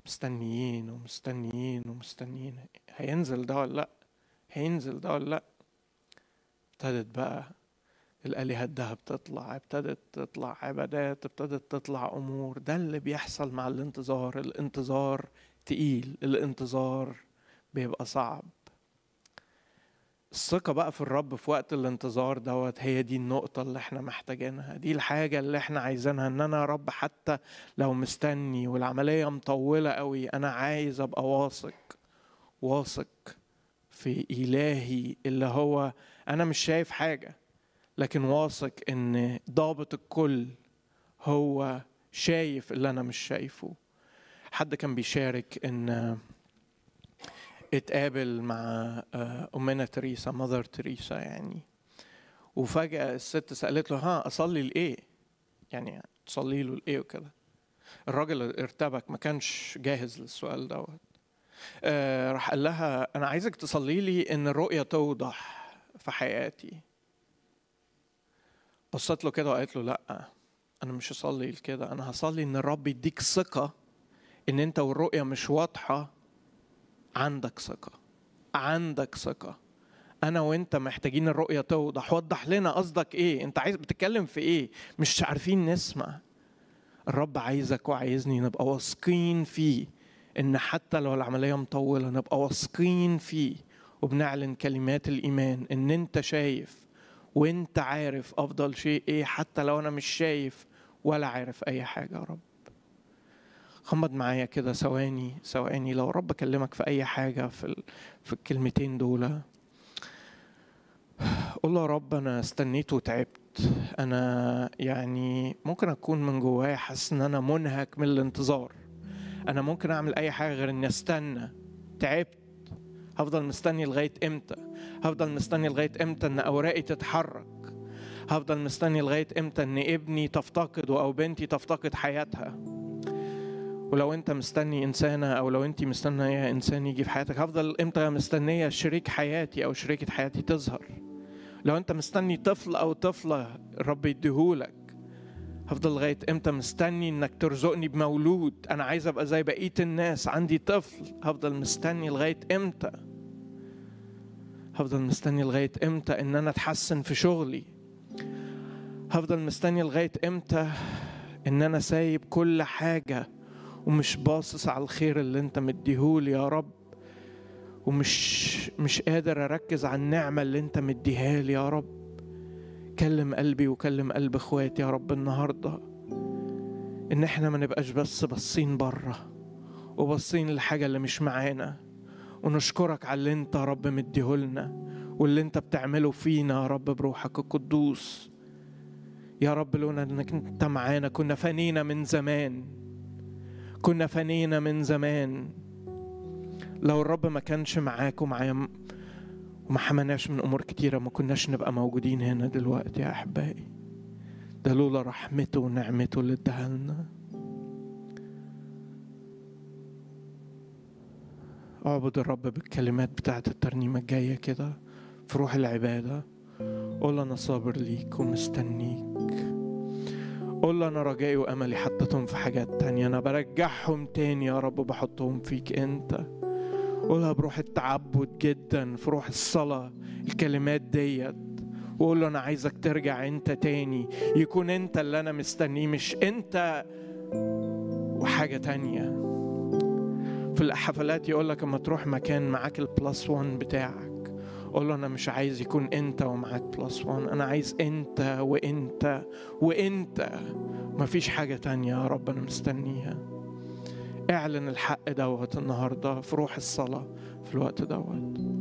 مستنيين ومستنيين ومستنيين هينزل ده ولا لا هينزل ده ولا لا ابتدت بقى الآلهة الذهب تطلع ابتدت تطلع عبادات ابتدت تطلع أمور ده اللي بيحصل مع الانتظار الانتظار تقيل الانتظار بيبقى صعب الثقة بقى في الرب في وقت الانتظار دوت هي دي النقطة اللي احنا محتاجينها دي الحاجة اللي احنا عايزينها ان انا يا رب حتى لو مستني والعملية مطولة قوي انا عايز ابقى واثق واثق في إلهي اللي هو انا مش شايف حاجة لكن واثق ان ضابط الكل هو شايف اللي انا مش شايفه حد كان بيشارك ان اتقابل مع امنا تريسا ماذر تريسا يعني وفجاه الست سالت له ها اصلي لايه يعني تصلي له لايه وكده الراجل ارتبك ما كانش جاهز للسؤال دوت آه راح قال لها انا عايزك تصلي لي ان الرؤيه توضح في حياتي بصت له كده وقالت له لا انا مش هصلي كده انا هصلي ان الرب يديك ثقه ان انت والرؤيه مش واضحه عندك ثقه عندك ثقه انا وانت محتاجين الرؤيه توضح وضح لنا قصدك ايه انت عايز بتتكلم في ايه مش عارفين نسمع الرب عايزك وعايزني نبقى واثقين فيه ان حتى لو العمليه مطوله نبقى واثقين فيه وبنعلن كلمات الايمان ان انت شايف وانت عارف افضل شيء ايه حتى لو انا مش شايف ولا عارف اي حاجه يا رب غمض معايا كده ثواني ثواني لو رب كلمك في اي حاجه في ال... في الكلمتين دول قول له يا رب انا استنيت وتعبت انا يعني ممكن اكون من جوايا حاسس ان انا منهك من الانتظار انا ممكن اعمل اي حاجه غير اني استنى تعبت هفضل مستني لغايه امتى هفضل مستني لغايه امتى ان اوراقي تتحرك هفضل مستني لغايه امتى ان ابني تفتقد او بنتي تفتقد حياتها ولو انت مستني انسانه او لو انت مستنيه انسان يجي في حياتك هفضل امتى مستنيه شريك حياتي او شريكه حياتي تظهر لو انت مستني طفل او طفله الرب يديهولك هفضل لغايه امتى مستني انك ترزقني بمولود انا عايز ابقى زي بقيه الناس عندي طفل هفضل مستني لغايه امتى هفضل مستني لغايه امتى ان انا اتحسن في شغلي هفضل مستني لغايه امتى ان انا سايب كل حاجه ومش باصص على الخير اللي انت مديهولي يا رب ومش مش قادر اركز على النعمه اللي انت مديها لي يا رب كلم قلبي وكلم قلب اخواتي يا رب النهارده ان احنا ما نبقاش بس باصين بره وباصين للحاجه اللي مش معانا ونشكرك على اللي انت يا رب مديهولنا واللي انت بتعمله فينا يا رب بروحك القدوس يا رب لولا انك انت معانا كنا فانينا من زمان كنا فانينا من زمان لو الرب ما كانش معاك ومعايا وما حمناش من امور كتيره ما كناش نبقى موجودين هنا دلوقتي يا احبائي ده لولا رحمته ونعمته اللي اداها لنا اعبد الرب بالكلمات بتاعت الترنيمه الجايه كده في روح العباده قول انا صابر ليك ومستنيك قول انا رجائي واملي حطيتهم في حاجات تانية انا برجعهم تاني يا رب وبحطهم فيك انت قولها بروح التعبد جدا في روح الصلاة الكلمات ديت وقول له أنا عايزك ترجع أنت تاني يكون أنت اللي أنا مستنيه مش أنت وحاجة تانية في الحفلات يقول لك اما تروح مكان معاك البلس وان بتاعك قول له انا مش عايز يكون انت ومعاك بلس وان انا عايز انت وانت وانت مفيش حاجة تانية يا رب انا مستنيها اعلن الحق دوت النهارده في روح الصلاة في الوقت دوت